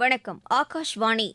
வணக்கம் ஆகாஷ்வாணி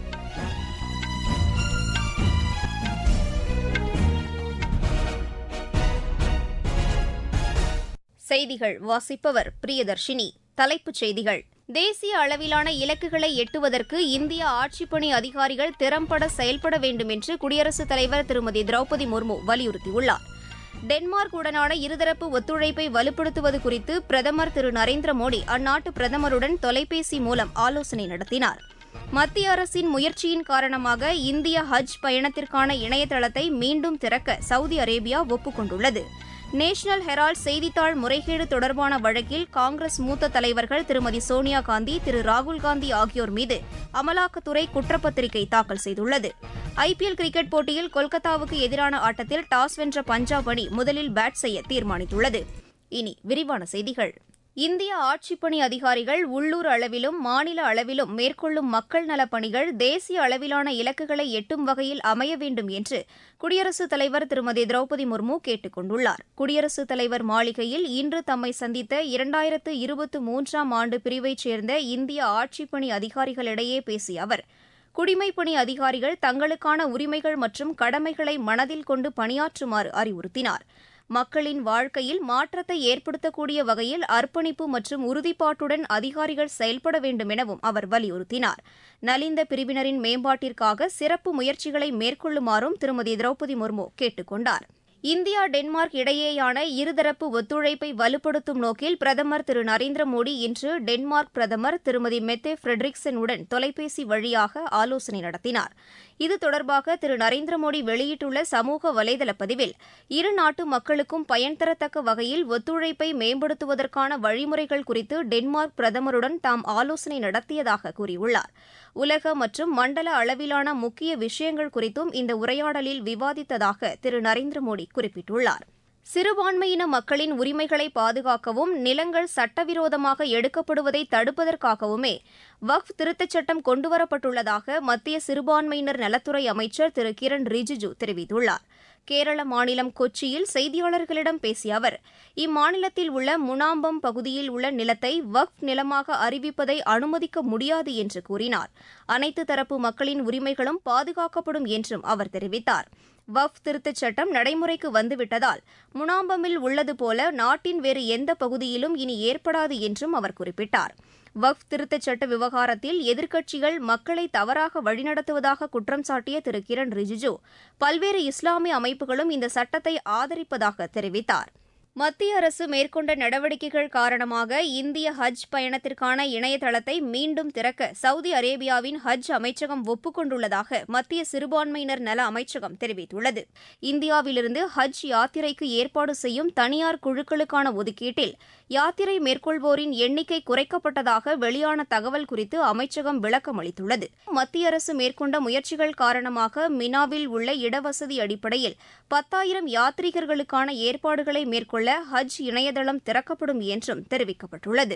செய்திகள் வாசிப்பவர் பிரியதர்ஷினி தலைப்புச் செய்திகள் தேசிய அளவிலான இலக்குகளை எட்டுவதற்கு இந்திய ஆட்சிப்பணி அதிகாரிகள் திறம்பட செயல்பட வேண்டும் என்று குடியரசுத் தலைவர் திருமதி திரௌபதி முர்மு வலியுறுத்தியுள்ளார் டென்மார்க் உடனான இருதரப்பு ஒத்துழைப்பை வலுப்படுத்துவது குறித்து பிரதமர் திரு நரேந்திர மோடி அந்நாட்டு பிரதமருடன் தொலைபேசி மூலம் ஆலோசனை நடத்தினார் மத்திய அரசின் முயற்சியின் காரணமாக இந்திய ஹஜ் பயணத்திற்கான இணையதளத்தை மீண்டும் திறக்க சவுதி அரேபியா ஒப்புக் கொண்டுள்ளது நேஷனல் ஹெரால்ட் செய்தித்தாள் முறைகேடு தொடர்பான வழக்கில் காங்கிரஸ் மூத்த தலைவர்கள் திருமதி சோனியா காந்தி திரு ராகுல்காந்தி ஆகியோர் மீது அமலாக்கத்துறை குற்றப்பத்திரிகை தாக்கல் செய்துள்ளது ஐபிஎல் கிரிக்கெட் போட்டியில் கொல்கத்தாவுக்கு எதிரான ஆட்டத்தில் டாஸ் வென்ற பஞ்சாப் அணி முதலில் பேட் செய்ய தீர்மானித்துள்ளது இனி விரிவான செய்திகள் இந்திய ஆட்சிப்பணி அதிகாரிகள் உள்ளூர் அளவிலும் மாநில அளவிலும் மேற்கொள்ளும் மக்கள் நலப் பணிகள் தேசிய அளவிலான இலக்குகளை எட்டும் வகையில் அமைய வேண்டும் என்று குடியரசுத் தலைவர் திருமதி திரௌபதி முர்மு கேட்டுக் கொண்டுள்ளார் குடியரசுத் தலைவர் மாளிகையில் இன்று தம்மை சந்தித்த இரண்டாயிரத்து இருபத்தி மூன்றாம் ஆண்டு பிரிவைச் சேர்ந்த இந்திய ஆட்சிப்பணி அதிகாரிகளிடையே பேசிய அவர் குடிமைப்பணி அதிகாரிகள் தங்களுக்கான உரிமைகள் மற்றும் கடமைகளை மனதில் கொண்டு பணியாற்றுமாறு அறிவுறுத்தினார் மக்களின் வாழ்க்கையில் மாற்றத்தை ஏற்படுத்தக்கூடிய வகையில் அர்ப்பணிப்பு மற்றும் உறுதிப்பாட்டுடன் அதிகாரிகள் செயல்பட வேண்டும் எனவும் அவர் வலியுறுத்தினார் நலிந்த பிரிவினரின் மேம்பாட்டிற்காக சிறப்பு முயற்சிகளை மேற்கொள்ளுமாறும் திருமதி திரௌபதி முர்மு கேட்டுக் கொண்டார் இந்தியா டென்மார்க் இடையேயான இருதரப்பு ஒத்துழைப்பை வலுப்படுத்தும் நோக்கில் பிரதமர் திரு நரேந்திர மோடி இன்று டென்மார்க் பிரதமர் திருமதி மெத்தே ஃபிரெட்ரிக்சனுடன் தொலைபேசி வழியாக ஆலோசனை நடத்தினார் இது தொடர்பாக திரு நரேந்திர மோடி வெளியிட்டுள்ள சமூக வலைதள பதிவில் இரு நாட்டு மக்களுக்கும் பயன் தரத்தக்க வகையில் ஒத்துழைப்பை மேம்படுத்துவதற்கான வழிமுறைகள் குறித்து டென்மார்க் பிரதமருடன் தாம் ஆலோசனை நடத்தியதாக கூறியுள்ளார் உலக மற்றும் மண்டல அளவிலான முக்கிய விஷயங்கள் குறித்தும் இந்த உரையாடலில் விவாதித்ததாக திரு நரேந்திர மோடி குறிப்பிட்டுள்ளார் சிறுபான்மையின மக்களின் உரிமைகளை பாதுகாக்கவும் நிலங்கள் சட்டவிரோதமாக எடுக்கப்படுவதை தடுப்பதற்காகவுமே வக்ஃப் திருத்தச் சட்டம் கொண்டுவரப்பட்டுள்ளதாக மத்திய சிறுபான்மையினர் நலத்துறை அமைச்சர் திரு கிரண் ரிஜிஜு தெரிவித்துள்ளார் கேரள மாநிலம் கொச்சியில் செய்தியாளர்களிடம் பேசிய அவர் இம்மாநிலத்தில் உள்ள முனாம்பம் பகுதியில் உள்ள நிலத்தை வக்ஃப் நிலமாக அறிவிப்பதை அனுமதிக்க முடியாது என்று கூறினார் அனைத்து தரப்பு மக்களின் உரிமைகளும் பாதுகாக்கப்படும் என்றும் அவர் தெரிவித்தார் வஃப் திருத்தச் சட்டம் நடைமுறைக்கு வந்துவிட்டதால் முனாம்பமில் உள்ளது போல நாட்டின் வேறு எந்த பகுதியிலும் இனி ஏற்படாது என்றும் அவர் குறிப்பிட்டார் வக்ஃப் திருத்தச் சட்ட விவகாரத்தில் எதிர்க்கட்சிகள் மக்களை தவறாக வழிநடத்துவதாக குற்றம் சாட்டிய திரு கிரண் ரிஜிஜு பல்வேறு இஸ்லாமிய அமைப்புகளும் இந்த சட்டத்தை ஆதரிப்பதாக தெரிவித்தார் மத்திய அரசு மேற்கொண்ட நடவடிக்கைகள் காரணமாக இந்திய ஹஜ் பயணத்திற்கான இணையதளத்தை மீண்டும் திறக்க சவுதி அரேபியாவின் ஹஜ் அமைச்சகம் ஒப்புக் கொண்டுள்ளதாக மத்திய சிறுபான்மையினர் நல அமைச்சகம் தெரிவித்துள்ளது இந்தியாவிலிருந்து ஹஜ் யாத்திரைக்கு ஏற்பாடு செய்யும் தனியார் குழுக்களுக்கான ஒதுக்கீட்டில் யாத்திரை மேற்கொள்வோரின் எண்ணிக்கை குறைக்கப்பட்டதாக வெளியான தகவல் குறித்து அமைச்சகம் விளக்கம் அளித்துள்ளது மத்திய அரசு மேற்கொண்ட முயற்சிகள் காரணமாக மினாவில் உள்ள இடவசதி அடிப்படையில் பத்தாயிரம் யாத்ரீகர்களுக்கான ஏற்பாடுகளை மேற்கொள்ள ஹஜ் இணையதளம் திறக்கப்படும் என்றும் தெரிவிக்கப்பட்டுள்ளது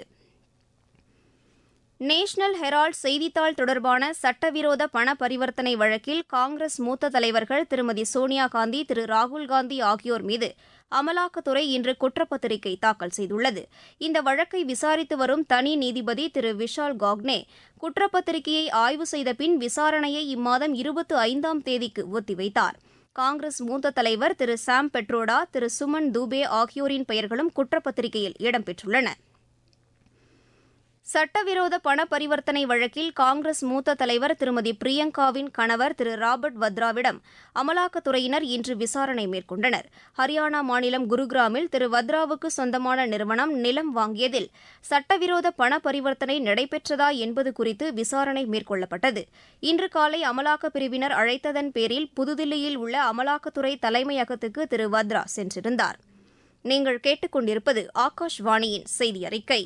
நேஷனல் ஹெரால்ட் செய்தித்தாள் தொடர்பான சட்டவிரோத பண பரிவர்த்தனை வழக்கில் காங்கிரஸ் மூத்த தலைவர்கள் திருமதி சோனியா காந்தி திரு ராகுல்காந்தி ஆகியோர் மீது அமலாக்கத்துறை இன்று குற்றப்பத்திரிகை தாக்கல் செய்துள்ளது இந்த வழக்கை விசாரித்து வரும் தனி நீதிபதி திரு விஷால் காக்னே குற்றப்பத்திரிகையை ஆய்வு செய்த பின் விசாரணையை இம்மாதம் இருபத்தி ஐந்தாம் தேதிக்கு ஒத்திவைத்தார் காங்கிரஸ் மூத்த தலைவர் திரு சாம் பெட்ரோடா திரு சுமன் தூபே ஆகியோரின் பெயர்களும் குற்றப்பத்திரிகையில் இடம்பெற்றுள்ளன சட்டவிரோத பண பரிவர்த்தனை வழக்கில் காங்கிரஸ் மூத்த தலைவர் திருமதி பிரியங்காவின் கணவர் திரு ராபர்ட் வத்ராவிடம் அமலாக்கத்துறையினர் இன்று விசாரணை மேற்கொண்டனர் ஹரியானா மாநிலம் குருகிராமில் திரு வத்ராவுக்கு சொந்தமான நிறுவனம் நிலம் வாங்கியதில் சட்டவிரோத பண பரிவர்த்தனை நடைபெற்றதா என்பது குறித்து விசாரணை மேற்கொள்ளப்பட்டது இன்று காலை அமலாக்கப் பிரிவினர் அழைத்ததன் பேரில் புதுதில்லியில் உள்ள அமலாக்கத்துறை தலைமையகத்துக்கு திரு வத்ரா சென்றிருந்தார் நீங்கள் கேட்டுக்கொண்டிருப்பது ஆகாஷ்வாணியின் செய்தி அறிக்கை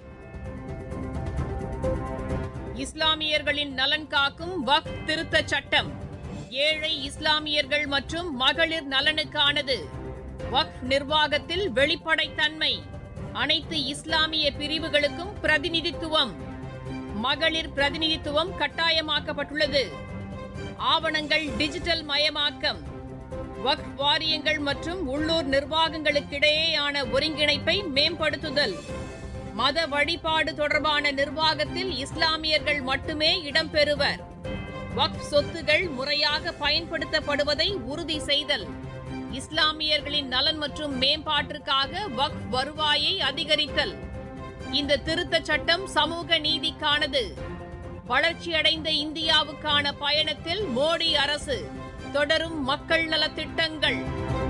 இஸ்லாமியர்களின் நலன் காக்கும் வக்ஃப் திருத்தச் சட்டம் ஏழை இஸ்லாமியர்கள் மற்றும் மகளிர் நலனுக்கானது வக்ஃப் நிர்வாகத்தில் வெளிப்படைத்தன்மை அனைத்து இஸ்லாமிய பிரிவுகளுக்கும் பிரதிநிதித்துவம் மகளிர் பிரதிநிதித்துவம் கட்டாயமாக்கப்பட்டுள்ளது ஆவணங்கள் டிஜிட்டல் மயமாக்கம் வக்ஃப் வாரியங்கள் மற்றும் உள்ளூர் நிர்வாகங்களுக்கிடையேயான ஒருங்கிணைப்பை மேம்படுத்துதல் மத வழிபாடு தொடர்பான நிர்வாகத்தில் இஸ்லாமியர்கள் மட்டுமே இடம்பெறுவர் வக்ஃப் சொத்துகள் முறையாக பயன்படுத்தப்படுவதை உறுதி செய்தல் இஸ்லாமியர்களின் நலன் மற்றும் மேம்பாட்டிற்காக வக்ஃப் வருவாயை அதிகரித்தல் இந்த திருத்தச் சட்டம் சமூக நீதிக்கானது வளர்ச்சியடைந்த இந்தியாவுக்கான பயணத்தில் மோடி அரசு தொடரும் மக்கள் நலத்திட்டங்கள்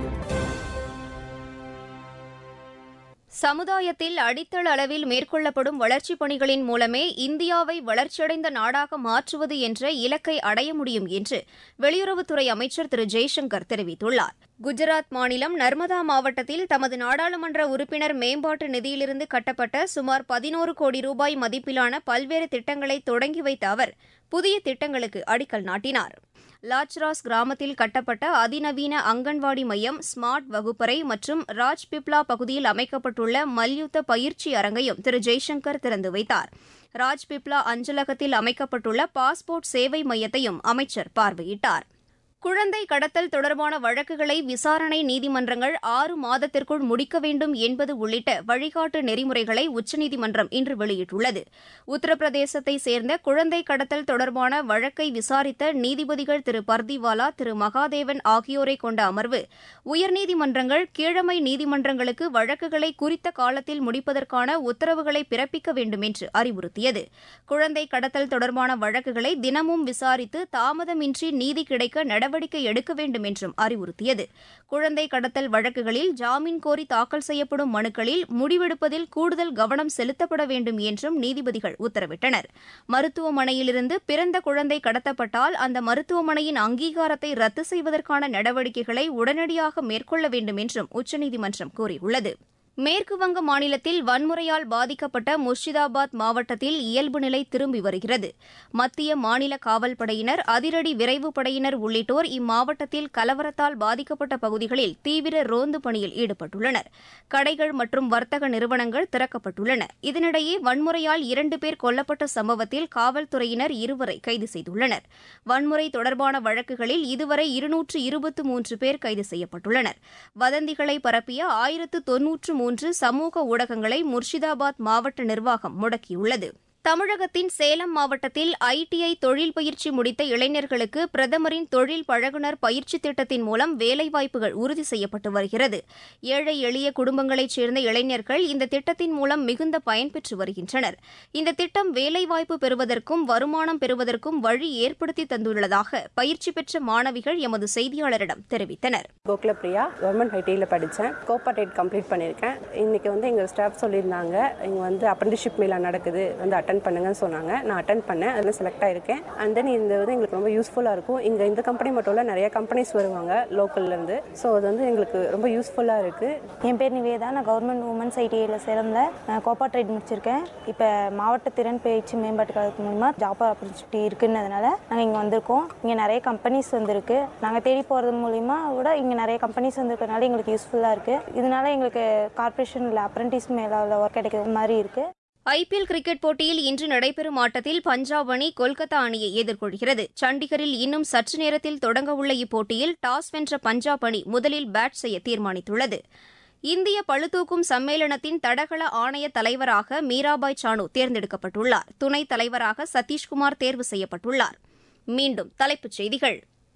சமுதாயத்தில் அடித்தள அளவில் மேற்கொள்ளப்படும் வளர்ச்சிப் பணிகளின் மூலமே இந்தியாவை வளர்ச்சியடைந்த நாடாக மாற்றுவது என்ற இலக்கை அடைய முடியும் என்று வெளியுறவுத்துறை அமைச்சர் திரு ஜெய்சங்கர் தெரிவித்துள்ளார் குஜராத் மாநிலம் நர்மதா மாவட்டத்தில் தமது நாடாளுமன்ற உறுப்பினர் மேம்பாட்டு நிதியிலிருந்து கட்டப்பட்ட சுமார் பதினோரு கோடி ரூபாய் மதிப்பிலான பல்வேறு திட்டங்களை தொடங்கி வைத்த அவர் புதிய திட்டங்களுக்கு அடிக்கல் நாட்டினார் லாச்ராஸ் கிராமத்தில் கட்டப்பட்ட அதிநவீன அங்கன்வாடி மையம் ஸ்மார்ட் வகுப்பறை மற்றும் ராஜ்பிப்லா பகுதியில் அமைக்கப்பட்டுள்ள மல்யுத்த பயிற்சி அரங்கையும் திரு ஜெய்சங்கர் திறந்து வைத்தார் ராஜ்பிப்லா அஞ்சலகத்தில் அமைக்கப்பட்டுள்ள பாஸ்போர்ட் சேவை மையத்தையும் அமைச்சர் பார்வையிட்டார் குழந்தை கடத்தல் தொடர்பான வழக்குகளை விசாரணை நீதிமன்றங்கள் ஆறு மாதத்திற்குள் முடிக்க வேண்டும் என்பது உள்ளிட்ட வழிகாட்டு நெறிமுறைகளை உச்சநீதிமன்றம் இன்று வெளியிட்டுள்ளது உத்தரப்பிரதேசத்தை சேர்ந்த குழந்தை கடத்தல் தொடர்பான வழக்கை விசாரித்த நீதிபதிகள் திரு பர்திவாலா திரு மகாதேவன் ஆகியோரை கொண்ட அமர்வு உயர்நீதிமன்றங்கள் கீழமை நீதிமன்றங்களுக்கு வழக்குகளை குறித்த காலத்தில் முடிப்பதற்கான உத்தரவுகளை பிறப்பிக்க வேண்டும் என்று அறிவுறுத்தியது குழந்தை கடத்தல் தொடர்பான வழக்குகளை தினமும் விசாரித்து தாமதமின்றி நீதி கிடைக்க நடவடிக்கை எடுக்க வேண்டும் என்றும் அறிவுறுத்தியது குழந்தை கடத்தல் வழக்குகளில் ஜாமீன் கோரி தாக்கல் செய்யப்படும் மனுக்களில் முடிவெடுப்பதில் கூடுதல் கவனம் செலுத்தப்பட வேண்டும் என்றும் நீதிபதிகள் உத்தரவிட்டனர் மருத்துவமனையிலிருந்து பிறந்த குழந்தை கடத்தப்பட்டால் அந்த மருத்துவமனையின் அங்கீகாரத்தை ரத்து செய்வதற்கான நடவடிக்கைகளை உடனடியாக மேற்கொள்ள வேண்டும் என்றும் உச்சநீதிமன்றம் கூறியுள்ளது மேற்குவங்க மாநிலத்தில் வன்முறையால் பாதிக்கப்பட்ட முர்ஷிதாபாத் மாவட்டத்தில் இயல்பு நிலை திரும்பி வருகிறது மத்திய மாநில காவல் படையினர் அதிரடி விரைவு படையினர் உள்ளிட்டோர் இம்மாவட்டத்தில் கலவரத்தால் பாதிக்கப்பட்ட பகுதிகளில் தீவிர ரோந்து பணியில் ஈடுபட்டுள்ளனர் கடைகள் மற்றும் வர்த்தக நிறுவனங்கள் திறக்கப்பட்டுள்ளன இதனிடையே வன்முறையால் இரண்டு பேர் கொல்லப்பட்ட சம்பவத்தில் காவல்துறையினர் இருவரை கைது செய்துள்ளனர் வன்முறை தொடர்பான வழக்குகளில் இதுவரை இருநூற்று இருபத்து மூன்று பேர் கைது செய்யப்பட்டுள்ளனர் வதந்திகளை பரப்பிய ஆயிரத்து தொன்னூற்று மூன்று சமூக ஊடகங்களை முர்ஷிதாபாத் மாவட்ட நிர்வாகம் முடக்கியுள்ளது தமிழகத்தின் சேலம் மாவட்டத்தில் ஐடிஐ தொழில் பயிற்சி முடித்த இளைஞர்களுக்கு பிரதமரின் தொழில் பழகுனர் பயிற்சி திட்டத்தின் மூலம் வேலைவாய்ப்புகள் உறுதி செய்யப்பட்டு வருகிறது ஏழை எளிய குடும்பங்களைச் சேர்ந்த இளைஞர்கள் இந்த திட்டத்தின் மூலம் மிகுந்த பயன்பெற்று வருகின்றனர் இந்த திட்டம் வேலைவாய்ப்பு பெறுவதற்கும் வருமானம் பெறுவதற்கும் வழி ஏற்படுத்தி தந்துள்ளதாக பயிற்சி பெற்ற மாணவிகள் எமது செய்தியாளரிடம் தெரிவித்தனர் கோகுலப்பிரியா கவர்மெண்ட் ஐடியில் படித்தேன் கோஆப்ரேட் கம்ப்ளீட் பண்ணியிருக்கேன் இன்றைக்கி வந்து எங்கள் ஸ்டாஃப் சொல்லியிருந்தாங்க இங்கே வந்து அப்ரண்டிஷிப் மேலா நடக்குது வந்து அட்டன் பண்ணுங்கன்னு சொன்னாங்க நான் அட்டன் பண்ணேன் அதில் செலக்ட் ஆயிருக்கேன் அண்ட் தென் இது வந்து எங்களுக்கு ரொம்ப யூஸ்ஃபுல்லாக இருக்கும் இங்கே இந்த கம்பெனி மட்டும் இல்லை நிறைய கம்பெனிஸ் வருவாங்க லோக்கல்லேருந்து ஸோ அது வந்து எங்களுக்கு ரொம்ப யூஸ்ஃபுல்லாக இருக்குது என் பேர் நிவேதா நான் கவர்மெண்ட் உமன்ஸ் ஐடிஐயில் சேலமில் கோப்பா ட்ரேட் முடிச்சிருக்கேன் இப்போ மாவட்ட திறன் பயிற்சி மேம்பாட்டு கழகத்து மூலிமா ஜாப் ஆப்பர்ச்சுனிட்டி இருக்குன்னதுனால நாங்கள் இங்கே வந்திருக்கோம் இங்கே நிறைய கம்பெனிஸ் வந்திருக்கு நாங்கள் தேடி போகிறது மூலிமா விட இங்கே நிறைய கம்பெனிஸ் வந்திருக்கனால எங்களுக்கு யூஸ்ஃபுல்லாக இருக்குது இதனால எங்களுக்கு கார்ப்பரேஷன் இல்லை அப்ரண்டிஸ் மேலே ஒர்க் கிடைக்கிற மாதிரி இருக்குது ஐபிஎல் கிரிக்கெட் போட்டியில் இன்று நடைபெறும் ஆட்டத்தில் பஞ்சாப் அணி கொல்கத்தா அணியை எதிர்கொள்கிறது சண்டிகரில் இன்னும் சற்று நேரத்தில் தொடங்கவுள்ள இப்போட்டியில் டாஸ் வென்ற பஞ்சாப் அணி முதலில் பேட் செய்ய தீர்மானித்துள்ளது இந்திய பளுதூக்கும் சம்மேளனத்தின் தடகள ஆணைய தலைவராக மீராபாய் சானு தேர்ந்தெடுக்கப்பட்டுள்ளார் துணைத் தலைவராக சதீஷ்குமார் தேர்வு செய்யப்பட்டுள்ளார் மீண்டும் தலைப்புச் செய்திகள்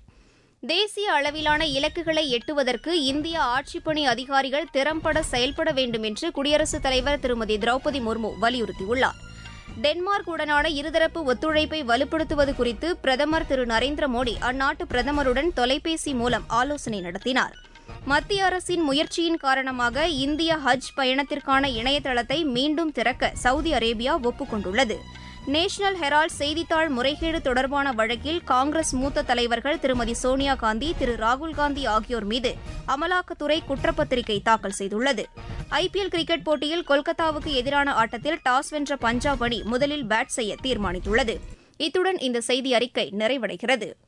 தேசிய அளவிலான இலக்குகளை எட்டுவதற்கு இந்திய ஆட்சிப்பணி அதிகாரிகள் திறம்பட செயல்பட வேண்டும் என்று குடியரசுத் தலைவர் திருமதி திரௌபதி முர்மு வலியுறுத்தியுள்ளார் டென்மார்க் உடனான இருதரப்பு ஒத்துழைப்பை வலுப்படுத்துவது குறித்து பிரதமர் திரு நரேந்திர மோடி அந்நாட்டு பிரதமருடன் தொலைபேசி மூலம் ஆலோசனை நடத்தினார் மத்திய அரசின் முயற்சியின் காரணமாக இந்திய ஹஜ் பயணத்திற்கான இணையதளத்தை மீண்டும் திறக்க சவுதி அரேபியா ஒப்புக் கொண்டுள்ளது நேஷனல் ஹெரால்ட் செய்தித்தாள் முறைகேடு தொடர்பான வழக்கில் காங்கிரஸ் மூத்த தலைவர்கள் திருமதி சோனியா காந்தி திரு ராகுல் காந்தி ஆகியோர் மீது அமலாக்கத்துறை குற்றப்பத்திரிகை தாக்கல் செய்துள்ளது ஐபிஎல் கிரிக்கெட் போட்டியில் கொல்கத்தாவுக்கு எதிரான ஆட்டத்தில் டாஸ் வென்ற பஞ்சாப் அணி முதலில் பேட் செய்ய தீர்மானித்துள்ளது இத்துடன் இந்த செய்தி அறிக்கை நிறைவடைகிறது